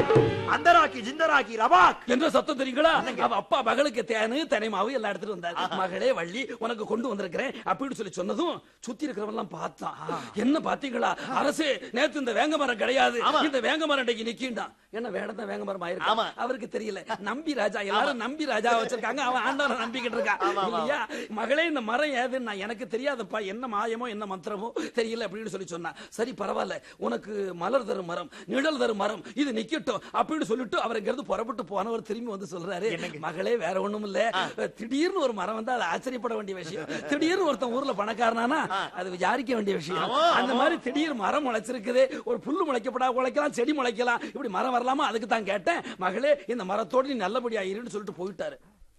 அந்தராக்கி ஜிந்தராக்கி ரபாக் என்ற சத்தம் தெரியுங்களா அவ அப்பா மகளுக்கு தேனு தெனைமாவு எல்லாம் எடுத்துட்டு வந்தார் மகளே வள்ளி உனக்கு கொண்டு வந்திருக்கிறேன் அப்படின்னு சொல்லி சொன்னதும் சுத்தி இருக்கிறவன் எல்லாம் பார்த்தான் என்ன பாத்தீங்களா அரசே நேத்து இந்த வேங்க மரம் கிடையாது ஆமா. இந்த வேங்க மரம் இன்னைக்கு நிக்கின்றான் என்ன வேடம் தான் வேங்க மரம் ஆமா. ஆயிருக்கு அவருக்கு தெரியல நம்பி ராஜா எல்லாரும் நம்பி ராஜா வச்சிருக்காங்க அவன் ஆண்டவனை நம்பிக்கிட்டு இருக்கான் ஆமா, ஆமா. இல்லையா மகளே இந்த மரம் ஏதுன்னு நான் எனக்கு தெரியாதப்பா என்ன மாயமோ என்ன மந்திரமோ தெரியல அப்படின்னு சொல்லி சொன்னா சரி பரவாயில்ல உனக்கு மலர் தரும் மரம் நிழல் தரும் மரம் இது நிக்கட்டும் அப்படின்னு சொல்லிட்டு அவர் இங்கிருந்து புறப்பட்டு போனவர் திரும்பி வந்து சொல்றாரு மகளே வேற ஒண்ணும் இல்ல திடீர்னு ஒரு மரம் வந்து அது ஆச்சரியப்பட வேண்டிய விஷயம் திடீர்னு ஒருத்தன் ஊர்ல பணக்காரனானா அது விசாரிக்க வேண்டிய விஷயம் அந்த மாதிரி திடீர் மரம் முளைச்சிருக்குது ஒரு புல்லு முளைக்கப்படா முளைக்கலாம் செடி முளைக்கலாம் இப்படி மரம் வரலாமா அதுக்கு தான் கேட்டேன் மகளே இந்த மரத்தோடு நீ நல்லபடியா இருன்னு சொல்லிட்டு போயிட்டாரு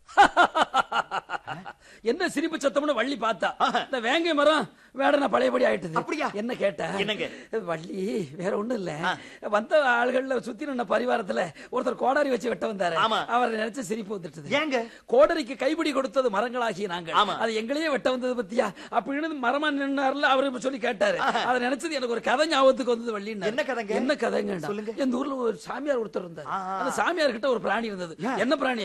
என்ன சிரிப்பு சத்தம்னு வள்ளி பார்த்தா இந்த வேங்கை மரம் வேடனா பழையபடி ஆயிட்டுது அப்படியா? என்ன கேட்ட என்னங்க? வள்ளி வேற ஒண்ணும் இல்ல வந்த ஆளுகள்ல சுத்தி நின்ன பரிவாரத்துல ஒருத்தர் கோடாரி வச்சு வெட்ட வந்தாரு ஆமா. அவரை நினைச்சு சிரிப்பு வந்துட்டுது ஏங்க கோடரிக்கு கைப்பிடி கொடுத்தது மரங்களாகிய நாங்கள் ஆமா. அது எங்களையே வெட்ட வந்தது பத்தியா அப்படின்னு மரமா நின்னார்ல அவரு இப்ப சொல்லி கேட்டாரு அதை நினைச்சது எனக்கு ஒரு கதை ஞாபகத்துக்கு வந்தது வள்ளி என்ன கதைங்க? என்ன கதைங்க சொல்லுங்க. எந்த ஊர்ல ஒரு சாமியார் ஒருத்தர் இருந்தார் ஆ, ஆ. அந்த சாமியார் கிட்ட ஒரு பிராணி இருந்தது என்ன பிராணி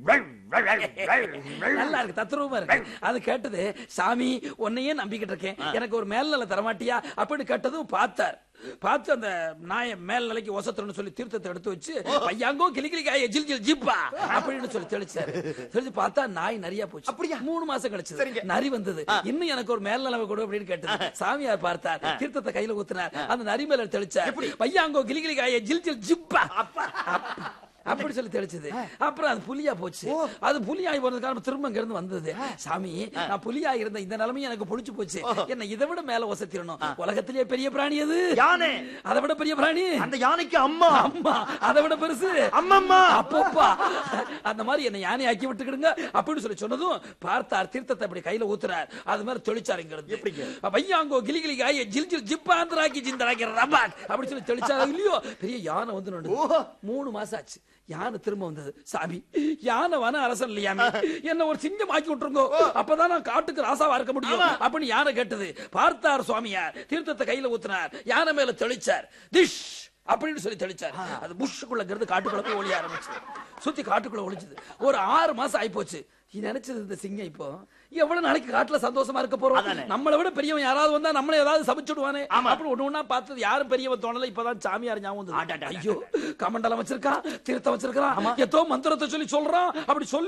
நல்லா இருக்கு தத்ரூபமா இருக்கு அது கேட்டது சாமி உன்னையே நம்பிக்கிட்டு இருக்கேன் எனக்கு ஒரு மேல்நிலை தரமாட்டியா அப்படின்னு கேட்டதும் பார்த்தார் பார்த்து அந்த நாய மேல் நிலைக்கு ஒசத்துறன்னு சொல்லி தீர்த்தத்தை எடுத்து வச்சு பையாங்கோ கிளிகிளிக்காய ஜில் ஜில் ஜிப்பா அப்படின்னு சொல்லி தெளிச்சாரு தெளிச்சு பார்த்தா நாய் நிறைய போச்சு அப்படியா? மூணு மாசம் கழிச்சு சரிங்க. நரி வந்தது இன்னும் எனக்கு ஒரு மேல் நிலைமை கொடு அப்படின்னு கேட்டது சாமியார் பார்த்தார் தீர்த்தத்தை கையில ஊத்தினார் அந்த நரி மேல தெளிச்சார் பையாங்கோ கிளிகிளிக்காய ஜில் ஜில் ஜிப்பா அப்படி சொல்லி தெளிச்சது அப்புறம் அது புலியா போச்சு அது புலியாகி போனது காரணம் திரும்ப இங்க இருந்து வந்தது சாமி நான் புலியா இருந்த இந்த நிலைமை எனக்கு புடிச்சு போச்சு என்ன இதை விட மேல ஒசத்திரணும் உலகத்திலேயே பெரிய பிராணி அது யானை அதை விட பெரிய பிராணி அந்த யானைக்கு அம்மா அம்மா அதை விட பெருசு அம்மம்மா அப்பப்பா அந்த மாதிரி என்ன யானை ஆக்கி விட்டுக்கிடுங்க அப்படின்னு சொல்லி சொன்னதும் பார்த்தார் தீர்த்தத்தை அப்படி கையில ஊத்துறார் அது மாதிரி தெளிச்சார் இங்க இருந்து எப்படிங்க? பையாங்கோ கிளி கிளி காய ஜில் ஜில் ஜிப்பாந்திராக்கி ஜிந்தராக்கி ரபாக் அப்படி சொல்லி தெளிச்சாரா இல்லையோ பெரிய யானை வந்து நின்னுது. ஓஹோ. மூணு மாசம் ஆச்சு யானை திரும்ப வந்தது சாமி யானை வன அரசன் இல்லையாமே என்ன ஒரு சிங்கம் ஆக்கி விட்டுருங்கோ அப்பதான் நான் காட்டுக்கு ராசாவா இருக்க முடியும் அப்படின்னு யானை கேட்டது பார்த்தார் சுவாமியார் தீர்த்தத்தை கையில ஊத்தினார் யானை மேல தெளிச்சார் திஷ் அப்படின்னு சொல்லி தெளிச்சார் அது புஷ்ஷுக்குள்ள இருந்து காட்டுக்குள்ள போய் ஒளிய ஆரம்பிச்சு சுத்தி காட்டுக்குள்ள ஒளிச்சது ஒரு ஆறு மாசம் ஆயிப்போச்சு நீ நினைச்சது இந்த சிங்கம் இப்போ எவ்வளவு நாளைக்கு காட்டுல சந்தோஷமா இருக்க போறோம் அதானே. நம்மளை விட பெரியவன் யாராவது வந்தா நம்மள ஏதாவது சபிச்சுடுவானே ஆமா. அப்படி ஒண்ணு ஒண்ணா பார்த்தது யாரும் பெரியவன் தோணல இப்பதான் சாமியார் ஞாபகம் வந்தது. அடடடட. ஐயோ கமண்டலம் வச்சிருக்கான் தீர்த்தம் வச்சிருக்கான் ஏதோ மந்திரத்தை சொல்லி சொல்றான் அப்படி சொல்லி